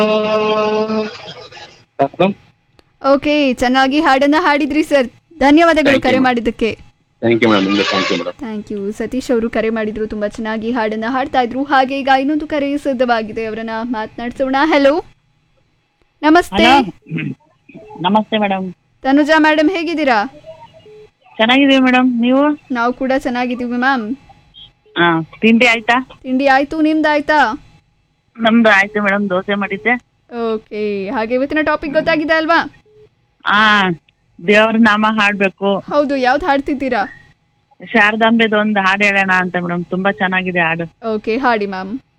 Okay ಚೆನ್ನಾಗಿ ಹಾಡನ್ನ ಹಾಡಿದ್ರಿ ಸರ್ ಧನ್ಯವಾದಗಳು Thank you, ಕರೆ ma'am. ಮಾಡಿದ್ದಕ್ಕೆ ಥ್ಯಾಂಕ್ ಯು ಮೇಡಮ್ ನಿಮ್ಗೆ thank you madam thank you Satish ಅವರು ಕರೆ ಮಾಡಿದ್ರು ತುಂಬಾ ಚೆನ್ನಾಗಿ ಹಾಡನ್ನ ಹಾಡ್ತಾ ಇದ್ರು ಹಾಗೆ ಈಗ ಇನ್ನೊಂದು ಕರೆ ಸಿದ್ಧವಾಗಿದೆ ಅವರನ್ನ ಮಾತನಾಡ್ಸೋಣ ಹಲೋ ನಮಸ್ತೆ ಹಲೋ ನಮಸ್ತೆ ಮೇಡಮ್ ತನುಜಾ ಮೇಡಮ್ ಹೇಗಿದ್ದೀರಾ ಚೆನ್ನಾಗಿದೀವಿ ಮೇಡಮ್ ನೀವು ನಾವು ಕೂಡ ಚೆನ್ನಾಗಿದ್ದೀವಿ ಮ್ಯಾಮ್ ಹಾ ತಿಂಡಿ ಆಯ್ತಾ ತಿಂಡಿ ಆಯ್ತು ನಿಮ್ದು ಆಯ್ತಾ ನಮ್ದು ಆಯ್ತು ಮೇಡಮ್ ದೋಸೆ ಮಾಡಿದ್ದೆ ಓಕೆ ಹಾಗೆ ಇವತ್ತಿನ ಟಾಪಿಕ್ ಗೊತ್ತಾಗಿದೆ ಅಲ್ವಾ ಹಾ ದೇವ್ರ ನಾಮ ಹಾಡ್ಬೇಕು ಹೌದು ಯಾವ್ದು ಹಾಡ್ತಿದ್ದೀರಾ ಶಾರದಾಂಬೆದು ಒಂದು ಹಾಡು ಹೇಳೋಣ ಅಂತ ಮೇಡಮ್ ತುಂಬಾ ಚೆನ್ನಾಗಿದೆ ಹಾಡು ಓಕೆ ಹಾಡಿ ಮ್ಯಾಮ್